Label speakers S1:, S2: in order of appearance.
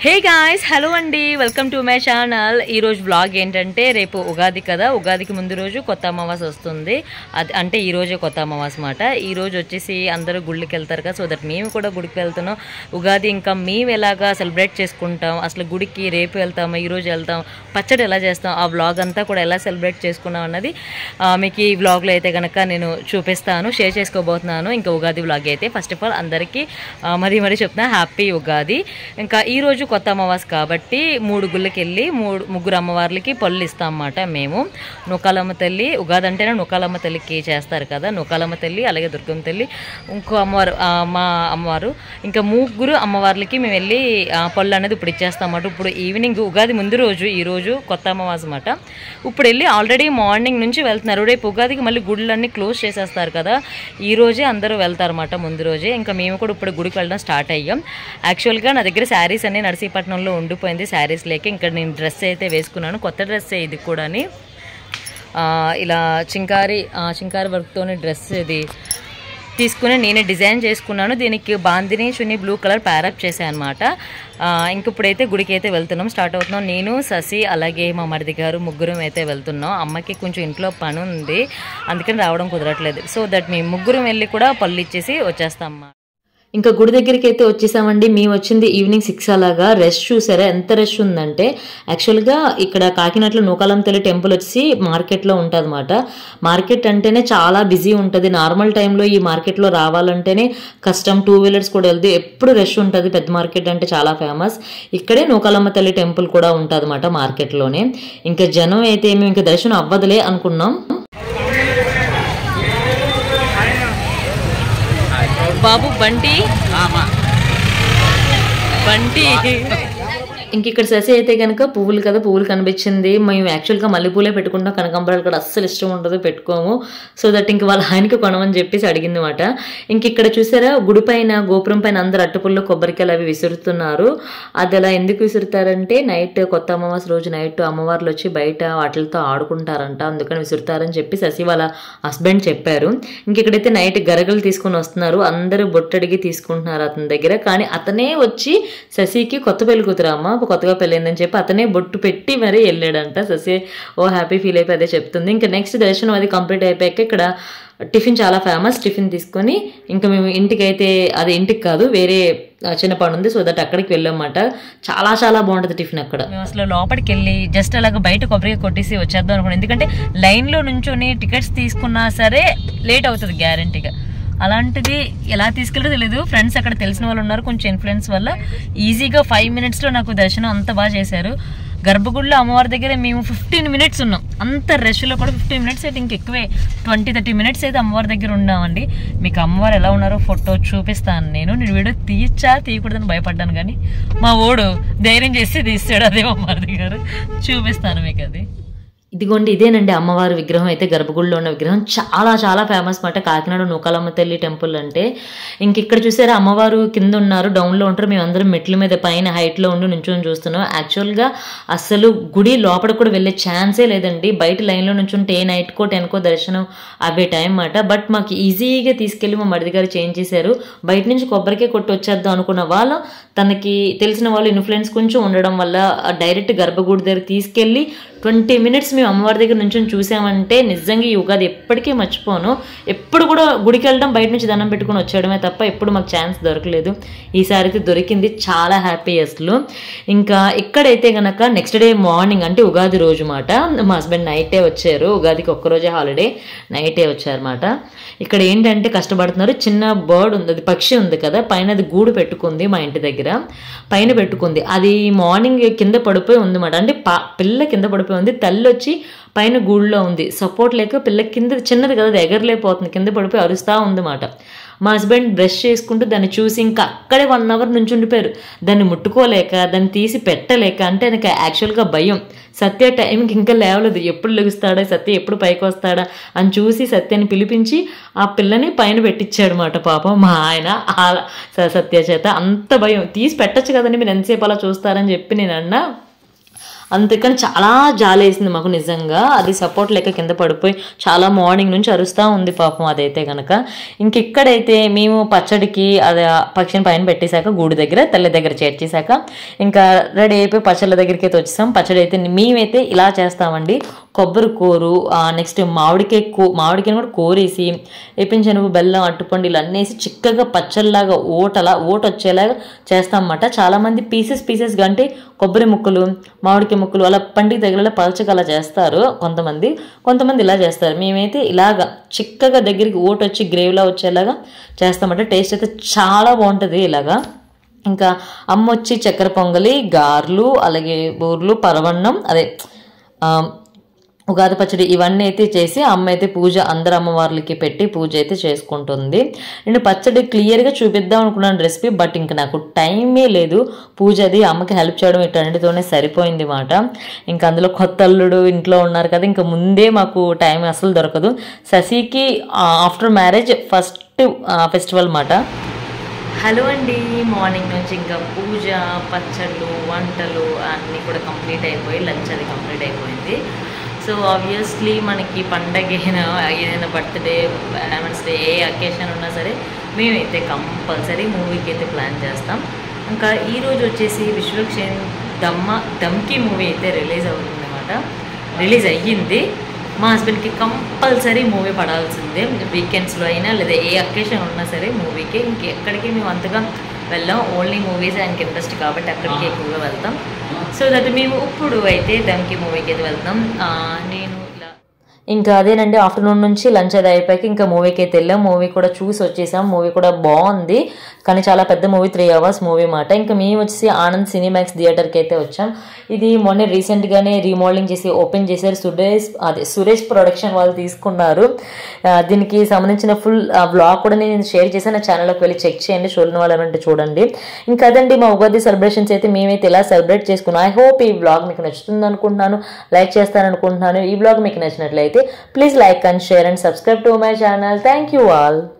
S1: హే guys hello అండి welcome to my channel ఈరోజు vlog ఏంటంటే రేపు ఉగాది కదా ఉగాదికి ముందు రోజు కొత్త అమావాస వస్తుంది అది అంటే ఈ రోజే కొత్త అమావాస మాట ఈ రోజు వచ్చేసి అందరూ గుళ్ళకి వెళ్తారు కదా సో దట్ మేము కూడా గుడికి వెళ్తున్నాం ఉగాది ఇంకా మేము ఎలాగా సెలబ్రేట్ చేసుకుంటాం అసలు గుడికి రేపు వెళ్తాము ఈ రోజు వెళ్తాం పచ్చడి ఎలా చేస్తాం ఆ వ్లాగ్ అంతా కూడా ఎలా సెలబ్రేట్ చేసుకున్నాం అన్నది ఆ, మీకు ఈ వ్లాగ్లో అయితే కనుక నేను చూపిస్తాను షేర్ చేసుకోబోతున్నాను ఇంకా ఉగాది వ్లాగ్ అయితే ఫస్ట్ ఆఫ్ ఆల్ అందరికీ ఆ, మరీ మరీ చెప్తున్నా హ్యాపీ ఉగాది ఇంకా ఈ రోజు కొత్త అమావాస కాబట్టి మూడు గుళ్ళకి వెళ్ళి మూడు ముగ్గురు అమ్మవార్లకి పళ్ళు ఇస్తాం అన్నమాట మేము నూకాలమ్మ తల్లి ఉగాది అంటేనే నూకాలమ్మ తల్లికి చేస్తారు కదా నూకాలమ్మ తల్లి అలాగే దుర్గమ్మ తల్లి ఇంకో అమ్మవారు ఆ, మా అమ్మవారు ఇంకా ముగ్గురు అమ్మవార్లకి మేము వెళ్ళి ఆ, పళ్ళు అనేది ఇప్పుడు ఇచ్చేస్తాం అన్నమాట ఇప్పుడు ఈవినింగ్ ఉగాది ముందు రోజు ఈ రోజు కొత్త అమావాస అన్నమాట ఇప్పుడు వెళ్ళి ఆల్రెడీ మార్నింగ్ నుంచి వెళ్తున్నారు రేపు ఉగాదికి మళ్ళీ గుళ్ళన్నీ క్లోజ్ చేసేస్తారు కదా ఈ రోజే అందరూ వెళ్తారన్నమాట ముందు రోజే ఇంకా మేము కూడా ఇప్పుడు గుడికి వెళ్ళడం స్టార్ట్ అయ్యాం యాక్చువల్గా నా దగ్గర శారీస్ అన్ని నర్సీపట్నంలో ఉండిపోయింది శారీస్ లేక ఇంకా నేను డ్రెస్ అయితే వేసుకున్నాను కొత్త డ్రెస్ ఇది కూడాని ఆ, ఇలా చింకారి ఆ, చింకారి వర్క్తోని డ్రెస్ ఇది తీసుకుని నేనే డిజైన్ చేసుకున్నాను దీనికి bandhani chunni blue colour pair up చేశాను అనమాట ఇంక ఇప్పుడైతే గుడికి అయితే వెళ్తున్నాం స్టార్ట్ అవుతున్నాం నేను శశి అలాగే మా మరిది గారు ముగ్గురం అయితే వెళ్తున్నాం అమ్మకి కొంచెం ఇంట్లో పని ఉంది అందుకని రావడం కుదరట్లేదు సో దట్ మేము ముగ్గురం వెళ్ళి కూడా పళ్ళు ఇచ్చేసి వచ్చేస్తాం అమ్మా ఇంకా గుడి దగ్గరికి అయితే వచ్చేసామండి మేము వచ్చింది ఈవినింగ్ సిక్స్ అలాగా రష్ చూసారా ఎంత రష్ ఉందంటే యాక్చువల్గా ఇక్కడ కాకినాడలో నూకాలం తల్లి టెంపుల్ వచ్చి మార్కెట్లో ఉంటుంది అనమాట మార్కెట్ అంటేనే చాలా బిజీ ఉంటుంది నార్మల్ టైంలో ఈ మార్కెట్లో రావాలంటేనే కష్టం టూ వీలర్స్ కూడా వెళ్తే ఎప్పుడు రష్ ఉంటుంది పెద్ద మార్కెట్ అంటే చాలా ఫేమస్ ఇక్కడే నూకాలమ్మ తల్లి టెంపుల్ కూడా ఉంటుంది అనమాట మార్కెట్లోనే ఇంకా జనం అయితే మేము ఇంకా దర్శనం అవ్వదులే అనుకున్నాం బాబు బంటి బంటి ఇంక ఇక్కడ శశి అయితే కనుక పువ్వులు కదా పువ్వులు కనిపించింది మేము యాక్చువల్గా మల్లెపూలే పెట్టుకుంటాం కనకాంబరాలు కూడా అస్సలు ఇష్టం ఉండదు పెట్టుకోము సో దట్ ఇంక వాళ్ళ ఆయనకి కొనమని చెప్పేసి అడిగింది అనమాట ఇంక ఇక్కడ చూసారా గుడి పైన గోపురం పైన అందరు అట్టుపుల్లో కొబ్బరికాయలు అవి విసురుతున్నారు అది అలా ఎందుకు విసురుతారంటే నైట్ కొత్త అమావాస రోజు నైట్ అమ్మవార్లు వచ్చి బయట వాటితో ఆడుకుంటారంట అందుకని విసురుతారని చెప్పి శశి వాళ్ళ హస్బెండ్ చెప్పారు ఇంక ఇక్కడైతే నైట్ గరగలు తీసుకొని వస్తున్నారు అందరూ బొట్టడిగి తీసుకుంటున్నారు అతని దగ్గర కానీ అతనే వచ్చి శశికి కొత్త పెళ్లి కూతురమ్మ కొత్తగా పెళ్ళైందని చెప్పి అతనే బొట్టు పెట్టి మరీ వెళ్ళాడంట శశి ఓ హ్యాపీ ఫీల్ అయిపోయి అదే చెప్తుంది ఇంకా నెక్స్ట్ దర్శనం అది కంప్లీట్ అయిపోయాక ఇక్కడ టిఫిన్ చాలా ఫేమస్ టిఫిన్ తీసుకొని ఇంకా మేము ఇంటికి అయితే అది ఇంటికి కాదు వేరే ఆ, చిన్న పని ఉంది సో దట్ అక్కడికి వెళ్ళామన్నమాట చాలా చాలా బాగుంటుంది టిఫిన్ అక్కడ మేము అసలు లోపలికి వెళ్ళి జస్ట్ అలాగ బయట కొబ్బరిగా కొట్టేసి వచ్చేద్దాం అనుకున్నాం ఎందుకంటే లైన్లో నుంచొని టికెట్స్ తీసుకున్నా సరే లేట్ అవుతుంది గ్యారంటీగా అలాంటిది ఎలా తీసుకెళ్ళో తెలియదు ఫ్రెండ్స్ అక్కడ తెలిసిన వాళ్ళు ఉన్నారు కొంచెం ఇన్ఫ్లుయెన్స్ వల్ల ఈజీగా ఫైవ్ మినిట్స్లో నాకు దర్శనం అంత బాగా చేశారు గర్భగుడిలో అమ్మవారి దగ్గర మేము ఫిఫ్టీన్ మినిట్స్ ఉన్నాం అంత రష్లో కూడా ఫిఫ్టీన్ మినిట్స్ అయితే ఇంకెక్కువే ట్వంటీ థర్టీ మినిట్స్ అయితే అమ్మవారి దగ్గర ఉన్నామండి మీకు అమ్మవారు ఎలా ఉన్నారో ఫోటో చూపిస్తాను నేను నేను వీడియో తీయచ్చా తీయకూడదని భయపడ్డాను కానీ మా ఓడు ధైర్యం చేసి తీస్తాడు అదే అమ్మవారి దగ్గర చూపిస్తాను మీకు అది ఇదిగోండి ఇదేనండి అమ్మవారి విగ్రహం అయితే గర్భగుడిలో ఉన్న విగ్రహం చాలా చాలా ఫేమస్ మాట కాకినాడ నూకాలమ్మ తల్లి టెంపుల్ అంటే ఇంక ఇక్కడ చూసారా అమ్మవారు కింద ఉన్నారు డౌన్లో ఉంటారు మేము అందరం మెట్ల మీద పైన హైట్లో ఉండి నుంచొని చూస్తున్నాం యాక్చువల్గా అసలు గుడి లోపల కూడా వెళ్ళే ఛాన్సే లేదండి బయట లైన్లో నుంచుంటే నైట్కో టెన్కో దర్శనం అవే టైం మాట బట్ మాకు ఈజీగా తీసుకెళ్ళి మా మరిది గారు చేంజ్ చేశారు బయట నుంచి కొబ్బరికాయ కొట్టి వచ్చేద్దాం అనుకున్న వాళ్ళు తనకి తెలిసిన వాళ్ళు ఇన్ఫ్లుయెన్స్ కొంచెం ఉండడం వల్ల డైరెక్ట్ గర్భగుడి దగ్గర తీసుకెళ్ళి ట్వంటీ మినిట్స్ మేము అమ్మవారి దగ్గర నుంచి చూసామంటే నిజంగా ఈ ఉగాది ఎప్పటికీ మర్చిపోను ఎప్పుడు కూడా గుడికి వెళ్ళడం బయట నుంచి దండం పెట్టుకుని వచ్చేయడమే తప్ప ఎప్పుడు మాకు ఛాన్స్ దొరకలేదు ఈసారి అయితే దొరికింది చాలా హ్యాపీ అసలు ఇంకా ఇక్కడైతే గనక నెక్స్ట్ డే మార్నింగ్ అంటే ఉగాది రోజు మాట మా హస్బెండ్ నైటే వచ్చారు ఉగాదికి ఒక్కరోజే హాలిడే నైటే వచ్చారన్నమాట ఇక్కడ ఏంటంటే కష్టపడుతున్నారు చిన్న బర్డ్ ఉంది అది పక్షి ఉంది కదా పైన అది గూడు పెట్టుకుంది మా ఇంటి దగ్గర పైన పెట్టుకుంది అది మార్నింగ్ కింద పడిపోయి ఉంది మాట అంటే పా పిల్ల కింద పడిపోయి ఉంది తల్లి వచ్చి పైన గూడులో ఉంది సపోర్ట్ లేక పిల్ల కింద చిన్నది కదా అది ఎగరలేకపోతుంది కింద పడిపోయి అరుస్తూ ఉంది మాట మా హస్బెండ్ బ్రష్ చేసుకుంటూ దాన్ని చూసి ఇంకా అక్కడే వన్ అవర్ నుంచి ఉండిపోయారు దాన్ని ముట్టుకోలేక దాన్ని తీసి పెట్టలేక అంటే నాకు యాక్చువల్గా భయం సత్య టైంకి ఇంకా లేవలేదు ఎప్పుడు లెగుస్తాడా సత్య ఎప్పుడు పైకి వస్తాడా అని చూసి సత్యని పిలిపించి ఆ పిల్లని పైన పెట్టించాడు మాట పాపం మా ఆయన ఆ స- సత్య చేత అంత భయం తీసి పెట్టచ్చు కదండి మీరు ఎంతసేపు అలా చూస్తారని చెప్పి నేను అన్నా అందుకని చాలా జాలేసింది మాకు నిజంగా అది సపోర్ట్ లేక కింద పడిపోయి చాలా మార్నింగ్ నుంచి అరుస్తూ ఉంది పాపం అదైతే కనుక ఇంక ఇక్కడైతే మేము పచ్చడికి అది ఆ పక్షిని పైన పెట్టేశాక గూడు దగ్గర తల్లి దగ్గర చేర్చేశాక ఇంకా రెడీ అయిపోయి పచ్చళ్ళ దగ్గరికి అయితే వచ్చేసాం పచ్చడి అయితే మేమైతే ఇలా చేస్తామండి కొబ్బరి కూరు నెక్స్ట్ మామిడికాయ కో మామిడికాయని కూడా కోరేసి వేపించనుగు బెల్లం అట్టుపండు ఇలా అన్నేసి చిక్కగా పచ్చళ్ళలాగా ఓటలా ఓట వచ్చేలాగా చేస్తాం అన్నమాట చాలామంది పీసెస్ పీసెస్ అంటే కొబ్బరి ముక్కలు మామిడికాయ ముక్కలు అలా పండికి తగిలేలా పలచగా అలా చేస్తారు కొంతమంది కొంతమంది ఇలా చేస్తారు మేమైతే ఇలాగా చిక్కగా దగ్గరికి ఓట వచ్చి గ్రేవ్లా వచ్చేలాగా చేస్తామంటే టేస్ట్ అయితే చాలా బాగుంటుంది ఇలాగా ఇంకా అమ్మ వచ్చి చక్కెర పొంగలి గార్లు అలాగే బూర్లు పరవన్నం అదే ఆ, ఉగాది పచ్చడి ఇవన్నీ అయితే చేసి అమ్మ అయితే పూజ అందరు అమ్మవార్లకి పెట్టి పూజ అయితే చేసుకుంటుంది నేను పచ్చడి క్లియర్గా చూపిద్దాం అనుకున్నాను రెసిపీ బట్ ఇంకా నాకు టైమే లేదు పూజ అది అమ్మకి హెల్ప్ చేయడం ఇటన్నిటితోనే సరిపోయింది మాట ఇంకా అందులో కొత్త అల్లుడు ఇంట్లో ఉన్నారు కదా ఇంకా ముందే మాకు టైం అసలు దొరకదు శశికి ఆఫ్టర్ మ్యారేజ్ ఫస్ట్ ఫెస్టివల్ మాట హలో అండి మార్నింగ్ నుంచి ఇంకా పూజ పచ్చళ్ళు వంటలు అన్నీ కూడా కంప్లీట్ అయిపోయి లంచ్ అది కంప్లీట్ అయిపోయింది సో ఆబ్వియస్లీ మనకి పండగ అయినా ఏదైనా బర్త్డే యానివర్స్ డే ఏ అకేషన్ ఉన్నా సరే మేమైతే కంపల్సరీ మూవీకి అయితే ప్లాన్ చేస్తాం ఇంకా ఈరోజు వచ్చేసి విశ్వక్షేణ్ దమ్మ దమ్కి మూవీ అయితే రిలీజ్ అవుతుంది అనమాట రిలీజ్ అయ్యింది మా హస్బెండ్కి కంపల్సరీ మూవీ పడాల్సిందే వీకెండ్స్లో అయినా లేదా ఏ అకేషన్ ఉన్నా సరే మూవీకి ఇంకెక్కడికి మేము అంతగా వెళ్ళాం ఓన్లీ మూవీస్ ఆయనకి ఇంట్రెస్ట్ కాబట్టి అక్కడికి ఎక్కువగా వెళ్తాం సో దట్ మేము ఇప్పుడు అయితే దమ్కి మూవీకి అయితే వెళ్తాం ఆ, నేను ఇలా ఇంకా అదేనండి ఆఫ్టర్నూన్ నుంచి లంచ్ అది అయిపోయాక ఇంకా మూవీకి అయితే వెళ్ళాం మూవీ కూడా చూసి వచ్చేసాం మూవీ కూడా బాగుంది కానీ చాలా పెద్ద మూవీ త్రీ అవర్స్ మూవీ మాట ఇంకా మేము వచ్చేసి ఆనంద్ సినిమాక్స్ థియేటర్కి అయితే వచ్చాం ఇది మొన్న రీసెంట్గానే రీమోడలింగ్ చేసి ఓపెన్ చేశారు సురేష్ అదే సురేష్ ప్రొడక్షన్ వాళ్ళు తీసుకున్నారు ఆ, దీనికి సంబంధించిన ఫుల్ బ్లాగ్ కూడా నేను షేర్ చేశాను నా ఛానల్లోకి వెళ్ళి చెక్ చేయండి చూడని వాళ్ళు ఏమంటే చూడండి ఇంకా అదండి మా ఉగాది సెలబ్రేషన్స్ అయితే మేమైతే ఇలా సెలబ్రేట్ చేసుకున్నాం ఐ హోప్ ఈ బ్లాగ్ మీకు నచ్చుతుంది అనుకుంటున్నాను లైక్ చేస్తాను అనుకుంటున్నాను ఈ బ్లాగ్ మీకు నచ్చినట్లయితే please like and share and subscribe to my channel thank you all